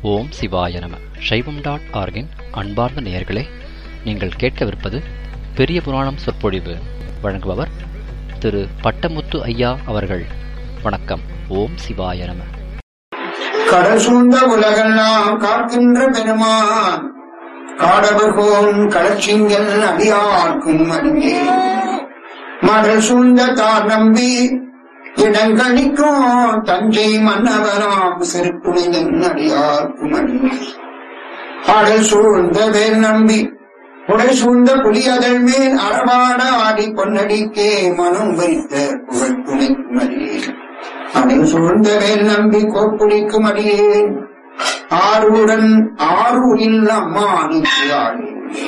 ஓம் சிவாய நம சைவம் டாட் ஆர்கின் அன்பார்ந்த நேயர்களே நீங்கள் கேட்கவிருப்பது பெரிய புராணம் சொற்பொழிவு வழங்குபவர் திரு பட்டமுத்து ஐயா அவர்கள் வணக்கம் ஓம் சிவாய நம கடல் சூழ்ந்த உலகெல்லாம் காக்கின்ற பெருமான் காடவர்கோன் களச்சிங்கல் அடியார்க்கும் அடியே மடல் சூழ்ந்த தார் நம்பி இடங்களிக்கும் தஞ்சை மன்னவராம் சிறுப்புனிதன் அடியார்க்கும் அடியே ஆடல் சூழ்ந்த வேல் நம்பி உடை சூழ்ந்த புலியதழ் மேல் அறவாட ஆடி பொன்னடிக்கே மனம் வைத்த புகழ் துணைக்கும் அடியே அடல் சூழ்ந்த வேல் நம்பி கோப்புளிக்கும் அடியேன் ஆறுடன் ஆரூரில் அம்மானுக்கு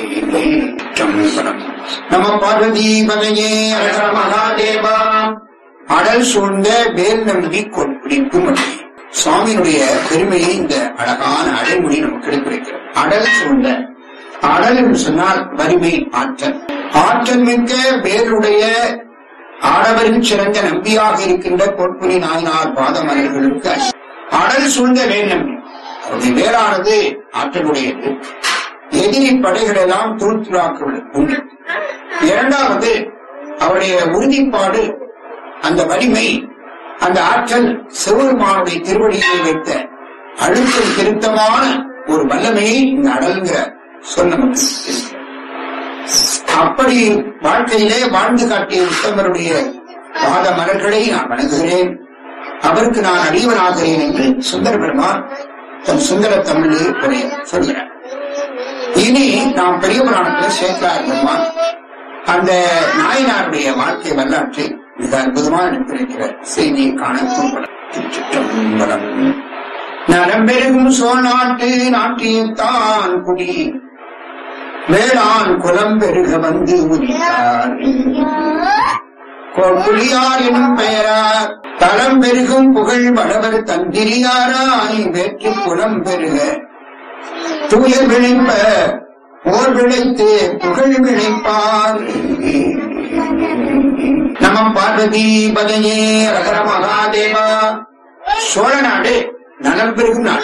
நம பார்வதி பதையே அழக மகாதேவா அடல் சூழ்ந்த வேல் நம்பி கோப்புளிக்கும் அடியே சுவாமியினுடைய பெருமையை இந்த அழகான அடைமொழி நமக்கு எடுத்துரைக்கிறது அடல் சூழ்ந்த அடல் என்று சொன்னால் வலிமை ஆற்றல் ஆற்றல் மிக்க வேலுடைய ஆடவரின் சிறந்த நம்பியாக இருக்கின்ற பொற்புரி நாயனார் பாதமலர்களுக்கு அடல் சூழ்ந்த வேல் நம்பி அவருடைய வேளானது ஆற்றலுடையது எதிரி படைகள் எல்லாம் தூத்துராக்குவது ஒன்று இரண்டாவது அவருடைய உறுதிப்பாடு அந்த வலிமை அந்த ஆற்றல் சிவபெருமானுடைய திருவடியை வைத்த அழுத்தம் திருத்தமான ஒரு வல்லமையை இந்த அடல்கிற சொல் நமக்கு இருக்கிறது. அப்படி வாழ்க்கையிலே வாழ்ந்து காட்டிய உத்தமருடைய பாத மலர்களை நான் வணங்குகிறேன் அவருக்கு நான் அடியவனாகிறேன் என்று சுந்தர பெருமான் தன் சுந்தர தமிழிலே உரைய சொல்கிறார் இனி நாம் பெரிய புராணத்தில் சேக்கலார் பெருமான் அந்த நாயனாருடைய வாழ்க்கை வரலாற்றை மிக அற்புதமாக எடுத்திருக்கிற செய்தியை காண திருச்சிற்றம்பலம் நலம்பெருகும் சோநாட்டு நாட்டியத்தான் குடி வேளாண் குலம் பெருக வந்து உரித்தார் கோப்புலியார் எனும் பெயரார் தலம் பெருகும் புகழ் வளவர் தந்திரியாராய் வேற்று குலம் பெருக தூய விளைப்ப போர் விளைத்து புகழ் விளைப்பார் நம பார்வதி பதையே ரகர மகாதேவா சோழ நாடு நலம் பெருகும் நாடு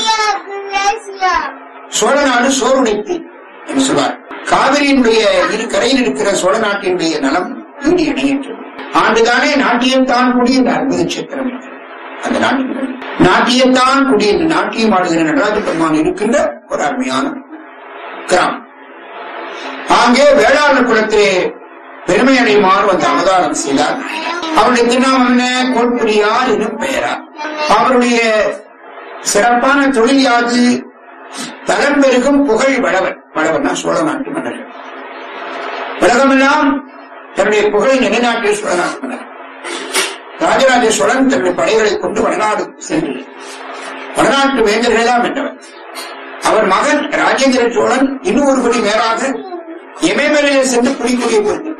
சோழ நாடு சோறுடைத்து என்று சொல்வார் காவிரியினுடைய இரு கரையில் இருக்கிற சோழ நாட்டினுடைய நலம் ஈடு இணையற்றது ஆண்டுதானே நாட்டியம்தான் குடி என்ற அற்புத சித்திரம் அந்த நாட்டின் நாட்டியத்தான் குடி என்று நாட்டியம் ஆடுகிற நடராஜ பெருமான் இருக்கின்ற ஒரு அருமையான கிராமம் அங்கே வேளாண் குலத்திலே பெருமை அடையுமாறு வந்து அவதாரம் செய்தார் அவருடைய திருநாமம் என்ன கோட்புரியார் எனும் பெயரா அவருடைய சிறப்பான தொழில் யாது தலம் பெருகும் புகழ் வளவன் வளவன்னா சோழ நாட்டு மன்னர் உலகமெல்லாம் தன்னுடைய புகழை நிலைநாட்டிய சோழ நாட்டு மன்னர் ராஜராஜ சோழன் தன்னுடைய படைகளை கொண்டு வடநாடு சென்று வடநாட்டு வேந்தர்களெல்லாம் வென்றவர் அவர் மகன் ராஜேந்திர சோழன் இன்னும் ஒரு படி மேலாக எமேமலையிலே சென்று புலிக்குடியை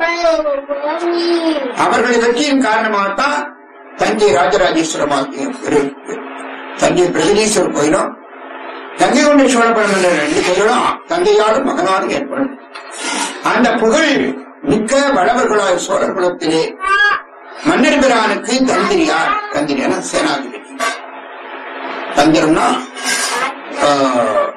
அவர்களை வெற்றியின் காரணமாகத்தான் தஞ்சை ராஜராஜேஸ்வரமாகிய தஞ்சை பிரகதீஸ்வரர் கோயிலும் கங்கை கொண்ட சோழபுரம் என்ற ரெண்டு கோயிலும் தந்தையாலும் மகனாலும் ஏற்படும் அந்த புகழ் மிக்க வளவர்களாய் சோழர் குலத்திலே மன்னர் பிரானுக்கு தந்திரியார் தந்திரியான சேனாதிபதி தந்திரம்னா ஆஹ்,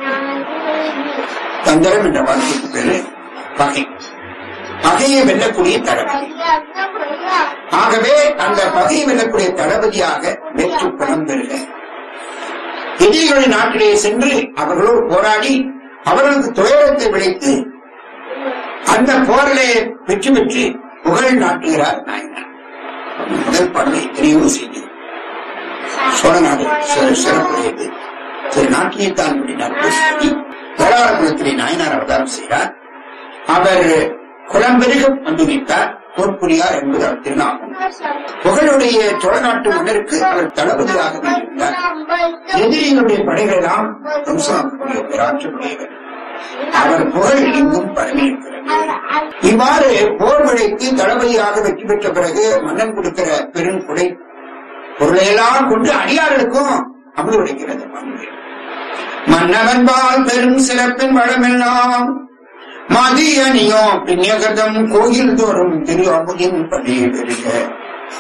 தந்திரம் என்ற வார்த்தைக்கு பேரு பகை பகையை வெல்லக்கூடிய தளபதி ஆகவே அந்த பகையை வெல்லக்கூடிய தளபதியாக வெற்றி பலம் பெறுக எதிரிகளின் நாட்டிலே சென்று அவர்களோடு போராடி அவர்களுக்கு துயரத்தை விளைத்து அந்த போரிலே வெற்றி பெற்று புகழ் நாட்டுகிறார் நாயனார் முதல் படலை தெரிவு செய்து சோழநாடு சிற- சிறப்புடையது திரு நாட்டியத்தான் வேளாளகுலத்திலே நாயனார் அவதாரம் செய்கிறார் அவர் குலம் பெருக வந்து வைத்தார் போர்ப்புரியார் என்பது அவர் திருநாமம் புகழுடைய சோழ நாட்டு மன்னருக்கு அவர் தளபதியாக இருந்தார் எதிரிகளுடைய படைகளெல்லாம் தும்சமாக்கக்கூடிய பேராற்றக்கூடியவர் அவர் புகழ் எங்கும் பரவியிருக்கிறது இவ்வாறு போர் விளைத்து தளபதியாக வெற்றி பெற்ற பிறகு மன்னன் கொடுக்கிற பெரும் கொடை பொருளையெல்லாம் கொண்டு அடியார்களுக்கும் அமுது உடைக்கிறது மன்னவன்பால் பெரும் சிறப்பின் வளமெல்லாம் மதிய அணியோ பின்யகதம் கோயில் தோறும் திரு அமுதின் படி பெருக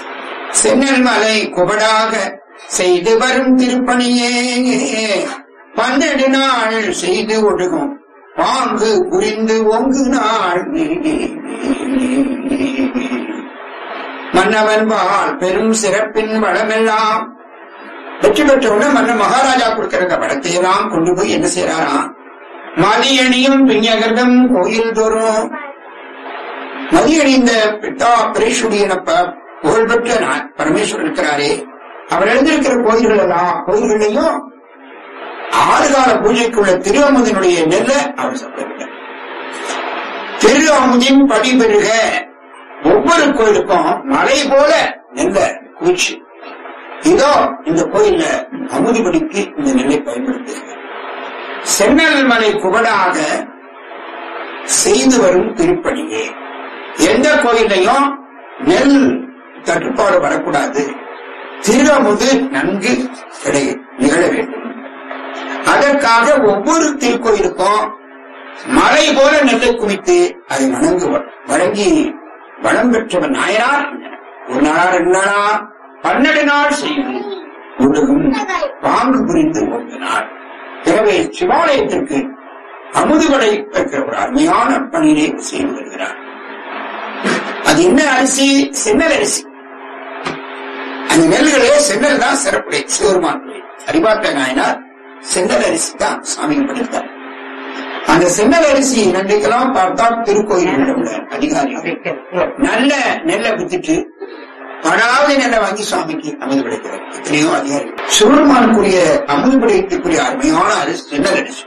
சென்னல் மலை குபடாக செய்து வரும் திருப்பணியே பன்னெண்டு நாள் செய்து ஒழுகும் பாங்கு புரிந்து ஒங்கு நாள் மன்னவன் வாழ் பெரும் சிறப்பின் வளமெல்லாம் வெற்றி பெற்றவுடனே மன்னன் மகாராஜா கொடுக்கிற அந்த வளத்தையெல்லாம் கொண்டு போய் என்ன செய்யறாராம் மதியணியும் பிஞகர்தம் கோயில் தோறும் மதியணிந்த பித்தா பிரேஷுடியனப்ப புகழ்பெற்ற நா- பரமேஸ்வரர் இருக்கிறாரே அவர் எழுந்திருக்கிற கோயில்கள் எல்லாம் கோயில்களையும் ஆறு கால பூஜைக்குள்ள திரு அமுதனுடைய நெல்லை அவர் சாப்பிட்டார் திரு அமுதின் படி பெருக ஒவ்வொரு கோயிலுக்கும் மலை போல நெல்ல குவிச்சு இதோ இந்த கோயில்ல அமுதிபடிக்கு இந்த நெல்லை பயன்படுத்துகிறார் சென்னல் மலை குபடாக செய்து வரும் திருப்பணியே எந்த கோயிலையும் நெல் தட்டுப்பாடு வரக்கூடாது திரு அமுது நன்கு கிடை நிகழ வேண்டும் அதற்காக ஒவ்வொரு திருக்கோயிலுக்கும் மலை போல நெல்லை குவித்து அதை வணங்கு வழங்கி வளம் பெற்றவன் நாயனார் ஒரு நாளா ரெண்டு நாளா பன்னெண்டு நாள் செய்து உலகம் பாங்கு புரிந்து ஒரு நாள் எனவே சிவாலயத்திற்கு அமுதுபடை வைக்கிற ஒரு அருமையான பணியை செய்து வருகிறார் அது என்ன அரிசி சென்னல் அரிசி அந்த நெல்களே சென்னல் தான் சிறப்புடை சிவருமான் அறிவார்த்த நாயனார் சென்னல் அரிசி தான் சாமி படைத்தார் அந்த சென்னல் அரிசி நன்றைக்கெல்லாம் பார்த்தா திருக்கோயில் உள்ள அதிகாரிகள் நல்ல நெல்லை வித்துட்டு படாவது நெல்லை வாங்கி சுவாமிக்கு அமுது படைக்கிறார் எத்தனையோ அதிகாரிகள் சிவருமானுக்குரிய அமுது படைக்கக்கூடிய அருமையான அரிசி சென்னல் அரிசி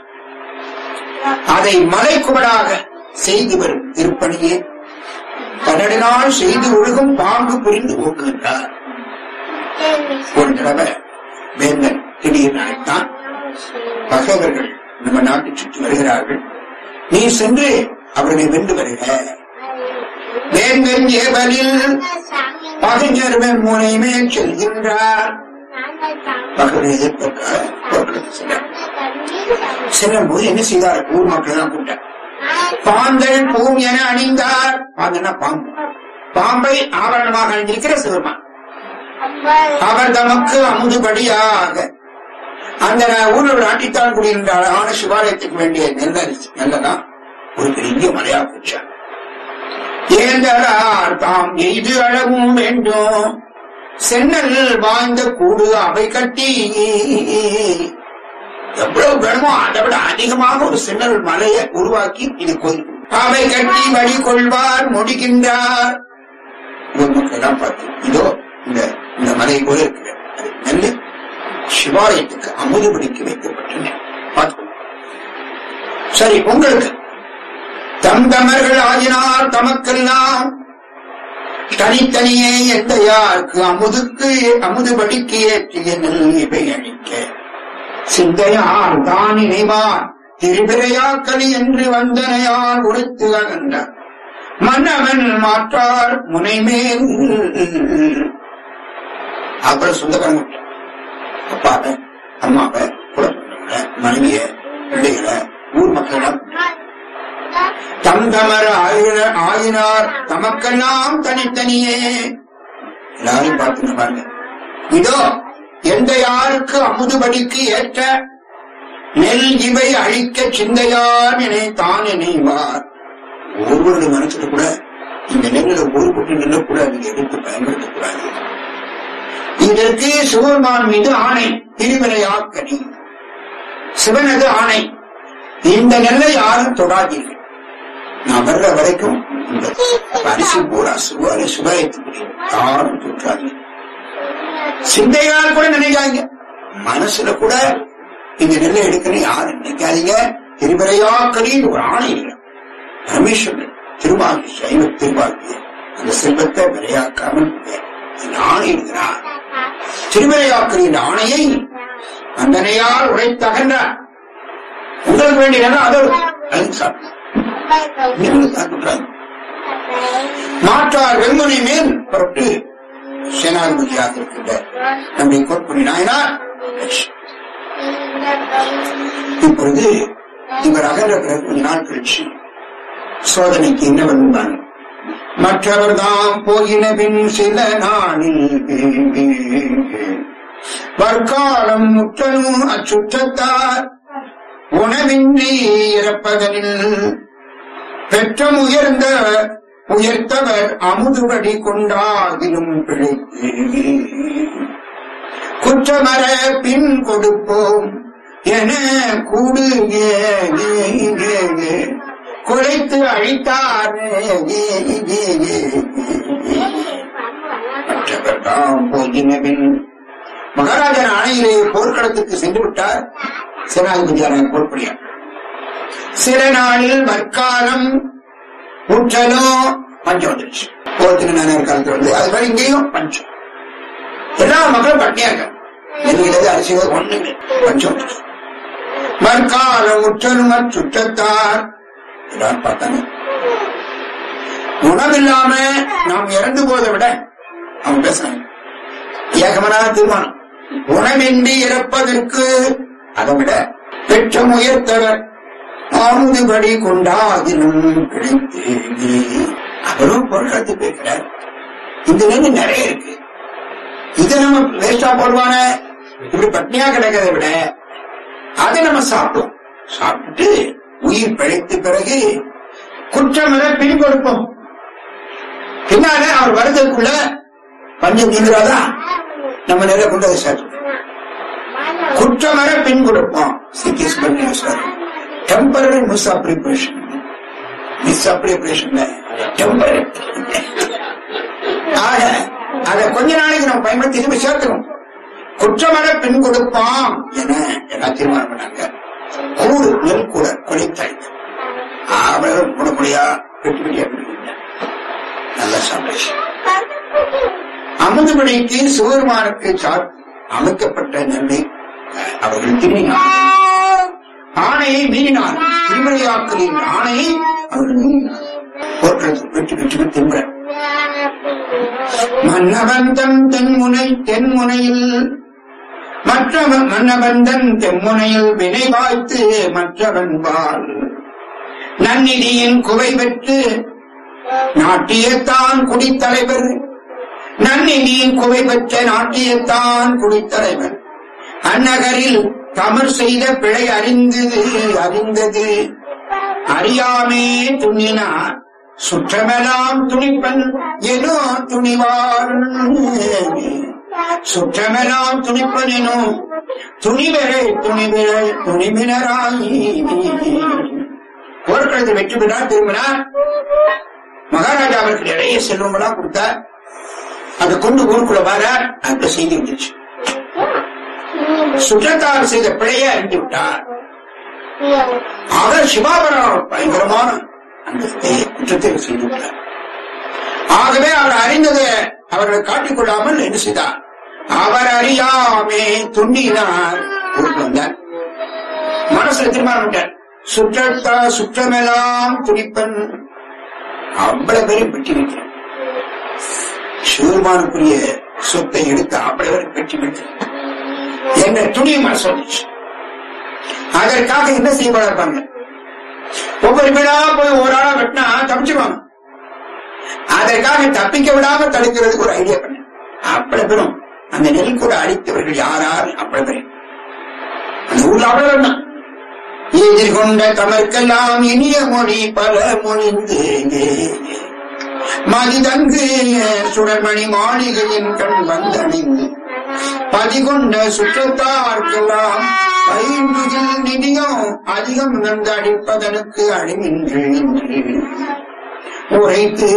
அதை மலைக்குமடாக செய்து வரும் திருப்பணியே பன்னெண்டு நாள் செய்து ஒழுகும் பாங்கு புரிந்து ஓக்குகின்றார் ஒரு தடவை வேந்தன் திடீர்னு அழைத்தான் பகைவர்கள் நம்ம நாட்டை சுற்றி வருகிறார்கள் நீ சென்று அவர்களை வென்று வருக வேந்தன் ஏவலில் பகைஞர் முனை மேல் செல்கின்றார் பகைவரை எதிர்ப்பதற்காக போர்க்களத்துக்கு சென்றார் செல்லும் போது என்ன செய்தார் ஊர் மக்கள் எல்லாம் கூப்பிட்டார் பாந்தல் பூம் என அணிந்தார் பாந்தனா பாம்பு பாம்பை ஆவரணமாக அணிந்திருக்கிற சிவருமான் அவர் தமக்கு அமுதுபடியாக அந்த ஊரில் ஒரு ஆட்டித்தான் குடியிருந்த அழகான சிவாலயத்துக்கு வேண்டிய நெல்ல நெல்லதான் ஒரு பெரிய மலையா போச்சார் ஏந்தலார் தாம் எய்து அளவும் வேண்டும் சென்னல் வாய்ந்த கூடு அவை கட்டி எவ்வளவு வேணுமோ அதை விட அதிகமாக ஒரு சென்னல் மலையை உருவாக்கி இது கோயில் அவை கட்டி வழி கொள்வார் முடிகின்றார் ஊர் மக்கள் எல்லாம் பார்த்து இதோ இந்த இந்த மலை போல இருக்கிற அது நெல்லு சிவாலயத்துக்கு அமுதுபடிக்கு வைக்கப்பட்டன பார்த்துக்கோங்க சரி உங்களுக்கு தம் தமர்கள் ஆகினார் தமக்கெல்லாம் தனித்தனியே எந்த யாருக்கு அமுதுக்கு அமுதுபடிக்கு ஏற்றிய நெல் இவை அளிக்க சிந்தையார் தான் நினைவார் திருபிரையாக்களி என்று வந்தனையால் உரைத்து அகன்றார் மன்னவன் மாற்றார் முனைமேல் அப்புறம் சொந்தக்காரங்க அப்பாவை அம்மாவை குழந்தைகளை மனைவிய பிள்ளைகளை ஊர் மக்களிடம் தம் தமர் ஆயின- ஆயினார் தமக்கெல்லாம் தனித்தனியே எல்லாரும் பார்த்துங்க பாருங்க இதோ எந்த யாருக்கு அமுதுபடிக்கு ஏற்ற நெல் இவை அழிக்க சிந்தையார் நினைத்தான் நினைவார் ஒவ்வொருவருடைய மனசுல கூட இந்த நெல்லில் ஒரு குட்டி நெல்லை கூட நீங்க எடுத்து பயன்படுத்தக்கூடாது இதற்கு சிவபெருமான் மீது ஆணை திருவிளையாக்கணி சிவனது ஆணை இந்த நெல்லை யாரும் தொடாதீர்கள் நான் வர்ற வரைக்கும் இந்த அரிசி பூரா சுவாரி சுபாயத்துக்கு யாரும் தொற்றாதீங்க சிந்தையால் கூட நினைக்காதீங்க மனசுல கூட இந்த நெல்லை எடுக்கணும் யாரும் நினைக்காதீங்க திருவிளையாக்கணின்னு ஒரு ஆணை இல்லை பரமேஸ்வரன் திருவாங்கி சைவ திருவாங்கி அந்த செல்வத்தை விளையாக்காமல் இந்த ஆணை இருக்கிறார் திருவிளையாக்கல் என்ற ஆணையை அந்தனையால் உழைத்தகன்றார் உங்களுக்கு வேண்டியதா அதோடு அது சாப்பிடும் நீங்களும் சாப்பிடுறாங்க மாற்றார் வெண்மணி மேல் புறப்பட்டு சேனாதிபதியாக இருக்கின்ற நம்முடைய கோட்புரி நாயனார் இப்பொழுது இவர் அகன்ற பிறகு கொஞ்ச நாள் கழிச்சு சோதனைக்கு என்ன வந்தாங்க மற்றவர் தாம் போயின பின் சில நாளில் வற்காலம் முற்றனும் அச்சுற்றத்தார் உணவின்றி இறப்பதனில் பெற்றம் உயர்ந்த உயர்த்தவர் அமுதுபடி கொண்டாகிலும் பிழைத்து குற்றமர பின் கொடுப்போம் என கூடு ஏ, ஏ, ஏ, ஏ. குலைத்து அழித்தார் ஏ, ஏ, ஏ, ஏ. மற்றவர் தாம் போயினபின் மகாராஜன் ஆணையிலே போர்க்களத்துக்கு சென்று விட்டார் சேனாதிபதியான போர்ப்படியார் சில நாளில் மற்காலம் முற்றலோ பஞ்சம் வந்துருச்சு போர்த்துக்கு நான் காலத்துல வந்து அது மாதிரி இங்கேயும் பஞ்சம் எல்லா மக்களும் பட்டினியாக என்கிறது அரசியல் ஒண்ணுங்க பஞ்சம் வந்துருச்சு மற்காலம் முற்றலும் சுற்றத்தார் எல்லாரும் பார்த்தாங்க உணவில்லாம நாம் இறந்து போதை விட அவங்க பேசுறாங்க ஏகமனா தீர்மானம் உணவின்றி இறப்பதற்கு அதை விட பெற்றம் உயர்த்தவர் ஆமுதுபடி கொண்டாதினும் கிடைத்து அவரும் பொருளாத்து பேசுறார் இந்த நிலை நிறைய இருக்கு இதை நம்ம வேஸ்டா போடுவான இப்படி பட்னியா கிடக்கிறதை விட அதை நம்ம சாப்பிடுவோம் சாப்பிட்டு உயிர் பிழைத்த பிறகு குற்றமில்ல பின் கொடுப்போம் பின்னால அவர் வருவதற்குள்ள பஞ்சம் நீங்கிறாதா நம்ம நிறைய கொண்டு அதை சேர்த்து குற்றமர பின் கொடுப்போம் சிக்கிஸ் பண்ணி சார் டெம்பரரி மிஸ் அப்ரிபரேஷன் மிஸ் அப்ரிபரேஷன்ல டெம்பரரி ஆக அதை கொஞ்ச நாளைக்கு நம்ம பயன்படுத்தி திரும்பி சேர்த்துக்கணும் குற்றமர பின் கொடுப்பான் என எல்லாம் தீர்மானம் பண்ணாங்க கூடு நெல் கூட கொலைத்தாய்க்கு அவர்கள் போடக்கூடியா வெட்டி வெட்டியா பிடிக்கின்ற நல்ல சந்தோஷம் அமுதுபடிக்கு சிவபெருமானுக்கு சாத் அமைக்கப்பட்ட நன்மை அஹ், அவர்கள் திரும்பினார் ஆணையை மீறினார் திருமலையாக்களின் ஆணையை அவர்கள் மீறினார் போர்க்களத்தில் வெற்றி பெற்று திரும்ப மன்னவந்தம் தென்முனை தென்முனையில் மற்றவன் மன்னவந்தன் தென்முனையில் வினை வாய்த்து மற்றவன் பால் நன்னிதியின் குவை பெற்று நாட்டியத்தான் குடித்தலைவர் நன்னிதியின் குவை பெற்ற நாட்டியத்தான் குடித்தலைவர் அந்நகரில் தமர் செய்த பிழை அறிந்தது அறிந்தது அறியாமே துணினார் சுற்றமெல்லாம் துணிப்பன் எனோ துணிவார் சுற்றமெல்லாம் துணிப்பன் எனோ துணிவரை துணிவிரை துணிவினராய் போர்க்களத்தில் வெற்றி பெற்றார் திரும்பினார் மகாராஜா அவருக்கு நிறைய செல்வங்களாம் கொடுத்தார் அதை கொண்டு ஊருக்குள்ள வரார் அந்த செய்தி வந்துச்சு சுற்றத்தார் செய்த பிழையை அறிந்து விட்டார் அவர் சிவாபரம் பயங்கரமான அந்த குற்றத்தை செய்து விட்டார் ஆகவே அவர் அறிந்ததை அவர்களை காட்டிக் கொள்ளாமல் என்ன செய்தார் அவர் அறியாமே துண்டினார் ஊருக்கு வந்தார் மனசுல தீர்மானம் விட்டார் சுற்றத்தா சுற்றமெல்லாம் துடிப்பன் அவ்வளவு பேரும் பெற்றி வைக்கிறார் சிவருமானுக்குரிய சொத்தை எடுத்து அவ்வளவு பேரும் பெற்றி வைக்கிறார் என்ற துணி மனசு வந்துச்சு அதற்காக என்ன செய்யப்படாப்பாங்க ஒவ்வொரு வீடா போய் ஒரு ஆளா வெட்டினா தப்பிச்சிருவாங்க அதற்காக தப்பிக்க விடாம தடுக்கிறதுக்கு ஒரு ஐடியா பண்ண அவ்வளவு பேரும் அந்த நெல் கூட அடித்தவர்கள் யாரார் அவ்வளவு பேரும் அந்த ஊர்ல அவ்வளவு வேண்டாம் எதிர்கொண்ட தமர்க்கெல்லாம் இனிய மொழி பல மொழிந்து மதிதங்கு சுடர்மணி மாளிகையின் கண் வந்தணிந்து பதிகொண்ட சுற்றத்தார்க்கெல்லாம் பயின்றுகில் நிதியம் அதிகம் நன்கு அடிப்பதனுக்கு அழிமின்று உரைத்து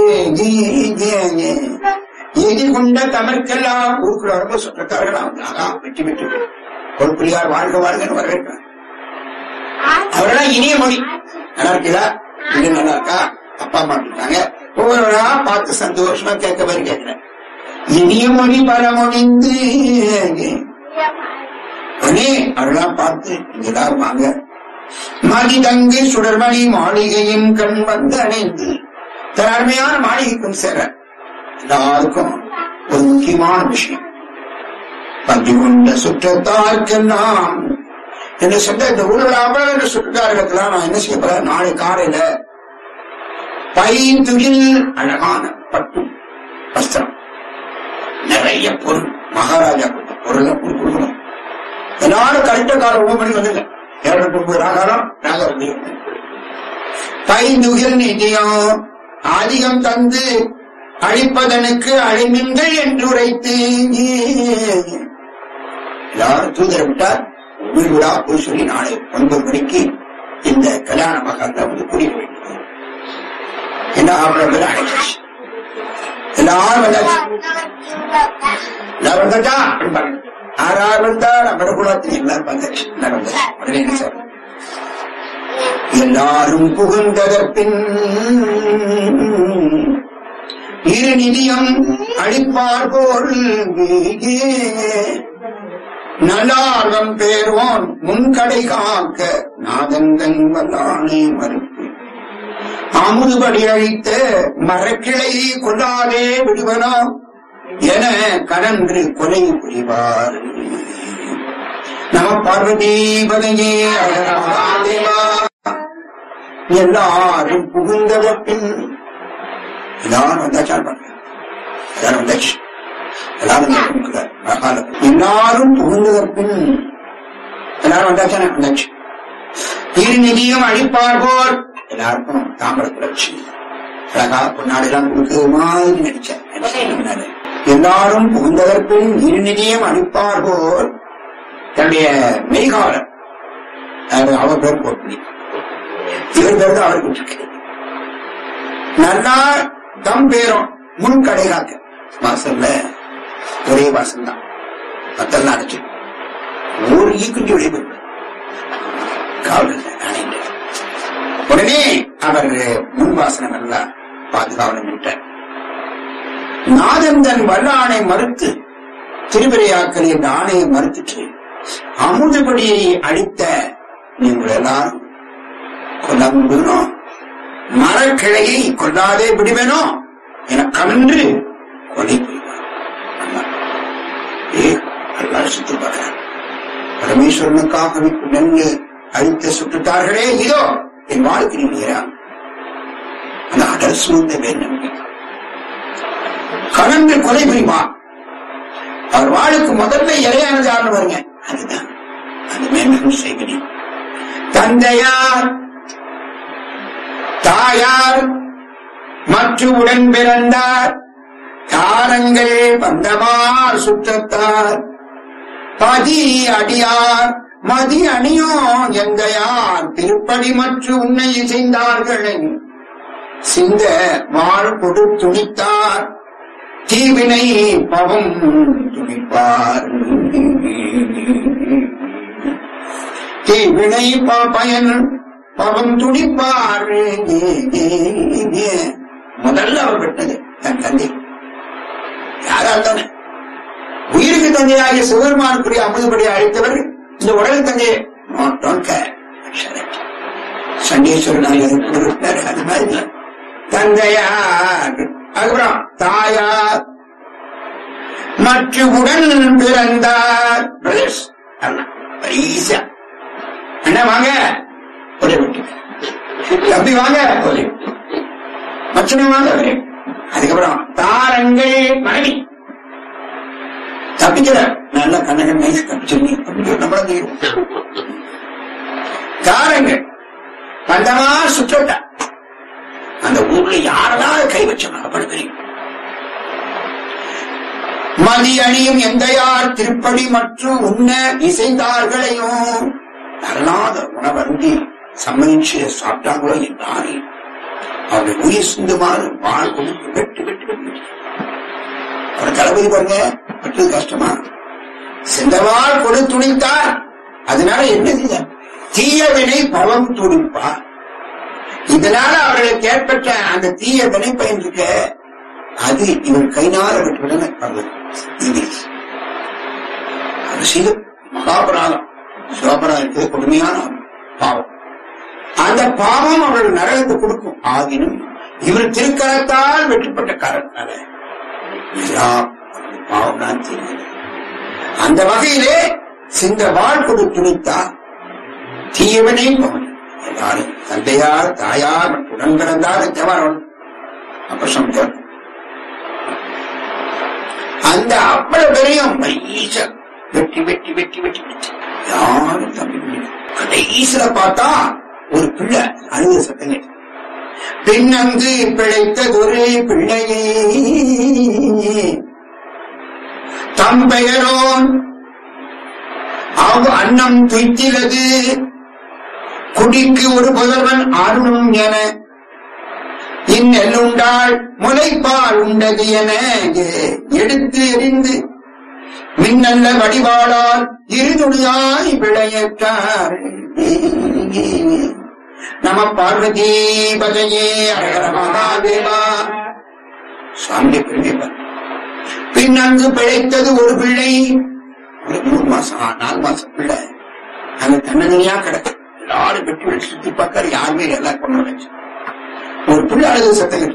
எதிர்கொண்ட தமர்க்கெல்லாம் ஊருக்குள்ள ரொம்ப சுற்றத்தார்களாம் அதான் வெற்றி பெற்று பொறுப்புலியார் வாழ்க வாழ்கன்னு வரவேற்கிறார் அவரெல்லாம் இனிய மொழி நல்லா இருக்கீங்களா இது நல்லா இருக்கா அப்பா அம்மா இருக்காங்க ஒவ்வொருவரா பார்த்து சந்தோஷமா கேட்க மாதிரி கேட்கிறேன் இனிய மொழி பல மொழிந்து உடனே அவரெல்லாம் பார்த்து இங்கதான் வாங்க மதிதங்கு சுடர்மணி மாளிகையின் கண் வந்து அணைந்து தன் அருமையான மாளிகைக்கும் சேர எல்லாருக்கும் ஒரு முக்கியமான விஷயம் பஞ்சு கொண்ட சுற்றத்தார்க்கெல்லாம் என்ன சொல்ல இந்த ஊரில் அவ்வளவு சுற்றுக்காரர்களுக்கெல்லாம் நான் என்ன செய்ய போறேன் நாளை காலையில பைந்துகில் அழகான பட்டு வஸ்திரம் நிறைய பொருள் மகாராஜா கொடுத்த பொருளை கொடுக்கணும் எல்லாரும் கரெக்டா கால ஒன்பது மணி வந்துங்க இருநூத்தி முப்பது ராகாரம் ராகம் பைந்துகில் நிதியம் அதிகம் தந்து அழிப்பதனுக்கு அழிமின்கள் என்று உரைத்து எல்லாரும் தூதரை விட்டார் உயிர் விழா போய் சொல்லி நாளை ஒன்பது மணிக்கு இந்த கல்யாண மகாந்த வந்து கூடிய வேண்டியது என்ன ஆவணங்கள் அழைச்சாச்சு எல்லாரும் வந்தாச்சு எல்லாரும் வந்தாச்சா அப்படிம்பாங்க. ஆறார் வந்தார் அமரகுலத்தில் எல்லாரும் வந்தாச்சு எல்லாரும் வந்தாச்சு உடனே என்ன சார் எல்லாரும் புகுந்ததற்பின் இரு நிதியம் அளிப்பார் போல் நல்லார்வம் பேர்வோன் முன்கடை காக்க நாதந்தன் வல்லானே மறுப்பு அமுதுபடி அழித்த மரக்கிளை கொள்ளாதே விடுவனோ என கனன்று கொலை புரிவார் நம பார்வதீபதையே அழகாதேவா எல்லாரும் புகுந்தவப்பின் எல்லாரும் வந்தாச்சால் பண்ண எல்லாரும் வந்தாச்சு எல்லாரும் இருக்கிறார் மகால எல்லாரும் புகுந்ததற்பின் எல்லாரும் வந்தாச்சான வந்தாச்சு திருநிதியும் அழிப்பார் போல் எல்லாருக்கும் தாமரை புரட்சி அழகா பொன்னாடு எல்லாம் கொடுக்கிற மாதிரி நடிச்சார் நடிச்சார். எல்லாரும் புகுந்ததற்பின் இருநிதியும் அழிப்பார் போல் தன்னுடைய மெய்காலர் அது அவர் பேர் போட்டு இவர் பேர் தான் அவருக்கு விட்டிருக்கிறது. நல்லா தம் பேரும் முன் கடை காக்க வாசல்ல ஒரே வாசல் தான் மத்தெல்லாம் அடைச்சு ஒரு ஈக்குஞ்சி வெளியே போயிட்டு காவல் இல்லை, நானே இல்லை. உடனே அவர் முன் வாசனம் எல்லாம் பாதுகாவலம் விட்டார் நாதன் தன் வல்லானை மறுத்து திருவிரையாக்கல் என்ற ஆணையை மறுத்துட்டு அமுதபடியை அழித்த நீங்கள் எல்லாரும் கொல்லாம விடுவேணும் மரக்கிளையை கொல்லாதே விடுவேனோ என கன்று கொலை புரிவார் அல்லாஹ். ஏ அல்லாஹ் சுத்தி பார்க்கிறார் பரமேஸ்வரனுக்காக நன்கு அழித்த சுட்டுத்தார்களே இதோ என் வாழ்க்கை நீரா அந்த அடல் சூழ்ந்த வேண்டும் கலந்து கொலை புரிவார் அவர் வாளுக்கு முதல்ல இறையானது யாருன்னு வருங்க அதுதான் அது மேன்மைகள் செய்வனி தந்தையார் தாயார் மற்றும் உடன் பிறந்தார் தாரங்கள் வந்தமார் சுற்றத்தார் பதி அடியார் மதி அணியோ எந்தையார் திருப்படி மற்றும் உன்னை செய்தார்கள் சிந்த வாழ் கொடு துணித்தார் தீவினை பவம் துணிப்பார் தீவினை ப- பயன் பவம் துணிப்பார் முதல்ல அவர் விட்டது தன் தந்தை யாரால் தானே உயிருக்கு தந்தையாகிய சிவபெருமானுக்குரிய அமுதுபடி அழைத்தவர் இந்த உடல் தந்தையை நோட்டோம் சண்டீஸ்வரன் கொடுத்தாரு அது மாதிரி இல்ல. தந்தையார் அதுக்கப்புறம் தாயார் மற்றும் உடன் பிறந்தார் பிரதர்ஸ் பரீசா அண்ணா வாங்க ஒரே விட்டு தம்பி வாங்க ஒரே மச்சனை வாங்க ஒரே அதுக்கப்புறம் தாரங்கள் மனைவி தப்பிக்கிற நல்ல கண்ணகன் நைஸ் தப்பிச்சிருங்க அப்படின்னு நம்மள தெரியும் தாரங்கள் பந்தமா சுற்றட்டா அந்த ஊர்ல யாரெல்லாம் கை வச்சாங்க அப்படி தெரியும் மதி அணியும் எந்தையார் திருப்படி மற்றும் உண்ண இசைந்தார்களையும் அல்லாத உணவருந்தி சம்மதிச்சு சாப்பிட்டாங்களோ என்றாரே அவருடைய உயிர் சிந்துமாறு வாழ் கொடுத்து வெட்டு வெட்டு வெட்டு அவர் தளபதி பாருங்க வெட்டுறது கஷ்டமா சிந்தவாள் கொடு துணித்தார் அதனால என்ன செய்ய தீய வினை பவம் துணிப்பார் இதனால அவர்களுக்கு ஏற்பட்ட அந்த தீய வினை பயன் இருக்க அது இவர் கைனால விட்டுவிடன இது அது செய்த மகாபராதம் சிவபராதம் இருக்கிறது கொடுமையான பாவம் அந்த பாவம் அவர்கள் நரகத்தை கொடுக்கும் ஆகினும் இவர் திருக்கரத்தால் வெற்றிப்பட்ட காரணத்தால எல்லாம் அவருடைய பாவம் தான் தெரியும் அந்த வகையிலே சிந்த வாழ் கொடு துணித்தார் தீயவனே பவன் எல்லாரும் தந்தையார் தாயார் மற்றும் உடன் பிறந்தார் தேவாரம் அப்ப சமுதர் அந்த அவ்வளவு பெரியும் பைச வெட்டி வெட்டி வெட்டி வெட்டி வெட்டி யாரும் தம்பி முடியல கடைசியில பார்த்தா ஒரு பிள்ளை அழுத சத்தங்க பின்னங்கு பிழைத்ததொரு பிள்ளையே தம் பெயரோன் அவ் அன்னம் துய்த்திலது குடிக்கு ஒரு புதல்வன் அருணும் என இந்நெல்லுண்டாள் முளைப்பால் உண்டது என எடுத்து எறிந்து மின்னல்ல வடிவாளால் இருதுடியாய் விளையற்றார் நம பார்வதி பதையே அழகர மகாதேவா சுவாமி பிள்ளைவர் பின் அங்கு பிழைத்தது ஒரு பிள்ளை ஒரு மூணு மாசம் ஆ, நாலு மாசம் பிள்ளை அங்க தன்னந்தனியா கிடக்கு எல்லாரும் வெட்டி வெட்டி சுத்தி பார்த்தாரு யாருமே எல்லாம் கொண்டு வச்சு ஒரு பிள்ளை அழுது சத்தம்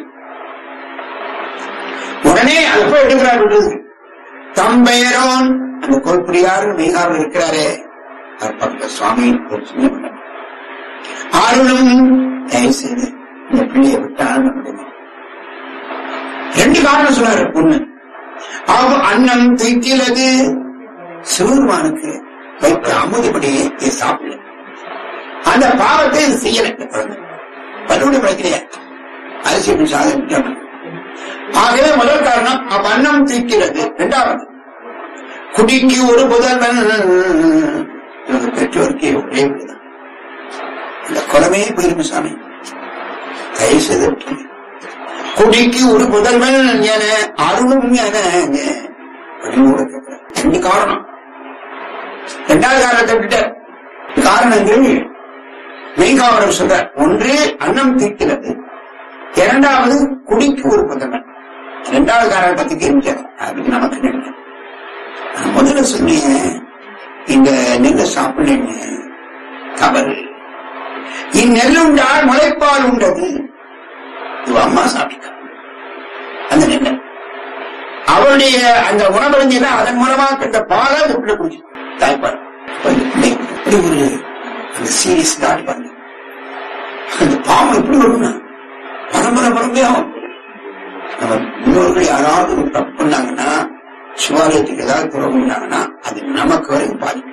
உடனே அதை போய் எடுக்கிறார் விடுறது தம்பெயரோன் அந்த கோல்புரியார் மீகாவில் இருக்கிறாரே அவர் பக்கத்துல சுவாமி ஒரு சின்ன பிள்ளை. ஆளுநம் தயவு செய்து இந்த பிள்ளையை விட்டால் நம்முடைய ரெண்டு காரணம் சொன்னாரு ஒண்ணு அவ் அன்னம் தீட்டிலது சிவருமானுக்கு வைத்த அமுதுபடியே இது சாப்பிடல அந்த பாவத்தை இது செய்யல இந்த குழந்தை பருவடி பழக்கிறைய அரிசி அப்படி சாதம் ஆகவே முதல் காரணம் அவ் அன்னம் தீக்கிறது இரண்டாவது குடிக்கு ஒரு புதல்வன் இவங்க பெற்றோருக்கு ஒரே விடுதான் இந்த குலமே போயிரும் சாமி தயவு செய்து விட்டுருங்க. குடிக்கு ஒரு புதல்வன் என அருளும் என அப்படின்னு கேட்கிறார். ரெண்டு காரணம் இரண்டாவது காரணத்தை விட்டார் காரணங்கள் மெய்காவரம் சொல்றார் ஒன்று அன்னம் தீர்க்கிறது இரண்டாவது குடிக்கு ஒரு புதல்வன் இரண்டாவது காரணத்தை பத்தி கேட்கிறார் அது நமக்கு நெல் நான் முதல்ல சொன்னேன் இந்த நெல்லை சாப்பிடலன்னு தவறு இந்நெல்லுண்டால் முளைப்பால் உண்டது இவ அம்மா சாப்பிட்டா அந்த நெல்லை அவருடைய அந்த உணவறிஞ்சல அதன் மூலமா கண்ட பாலை அந்த பிள்ளை குடிச்சு தாய்ப்பால் அப்ப இந்த பிள்ளை இப்படி ஒரு அந்த சீரியஸ் தாட் பாருங்க அந்த பாவம் எப்படி வரும்னா பரம்பரை பரம்பரையாகும் நம்ம முன்னோர்கள் யாராவது ஒரு தப்பு பண்ணாங்கன்னா சிவாலயத்துக்கு ஏதாவது துறவு பண்ணாங்கன்னா அது நமக்கு வரைக்கும் பாதிக்கும்